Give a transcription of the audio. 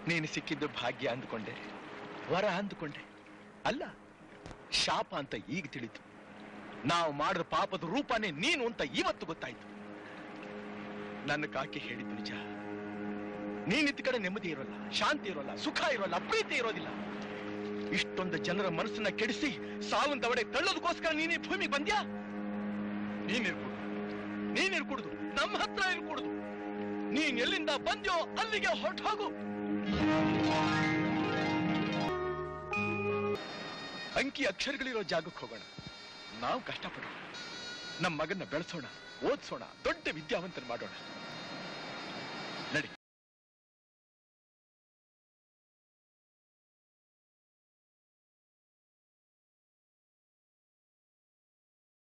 ನೀನು ಸಿಕ್ಕಿದ್ದು ಭಾಗ್ಯ ಅಂದುಕೊಂಡೆ ವರ ಅಂದುಕೊಂಡೆ ಅಲ್ಲ ಶಾಪ ಅಂತ ಈಗ ತಿಳಿತು ನಾವು ಮಾಡಿದ ಪಾಪದ ರೂಪನೇ ನೀನು ಅಂತ ಇವತ್ತು ಗೊತ್ತಾಯ್ತು ನನ್ನ ಕಾಕಿ ಹೇಳಿದ್ದು ನಿಜ ನೀನಿದ್ದ ಕಡೆ ನೆಮ್ಮದಿ ಇರೋಲ್ಲ ಶಾಂತಿ ಇರೋಲ್ಲ ಸುಖ ಇರೋಲ್ಲ ಪ್ರೀತಿ ಇರೋದಿಲ್ಲ ಇಷ್ಟೊಂದು ಜನರ ಮನಸ್ಸನ್ನ ಕೆಡಿಸಿ ಸಾವನ್ ದವಡೆ ತಳ್ಳೋದಕ್ಕೋಸ್ಕರ ನೀನೇ ಭೂಮಿಗೆ ಬಂದ್ಯಾ ನೀನಿರ್ಕೂಡುದು ನೀನಿರ್ಕೂಡುದು ನಮ್ಮ ಹತ್ರ ಇರ್ಕೂಡುದು ನೀನ್ ಎಲ್ಲಿಂದ ಬಂದ್ಯೋ ಅಲ್ಲಿಗೆ ಹೊರಟು ಹೋಗು ಅಂಕಿ ಅಕ್ಷರಗಳಿರೋ ಜಾಗಕ್ಕೆ ಹೋಗೋಣ ನಾವು ಕಷ್ಟಪಡೋಣ ನಮ್ಮ ಮಗನ್ನ ಬೆಳೆಸೋಣ ಓದಿಸೋಣ ದೊಡ್ಡ ವಿದ್ಯಾವಂತನ ಮಾಡೋಣ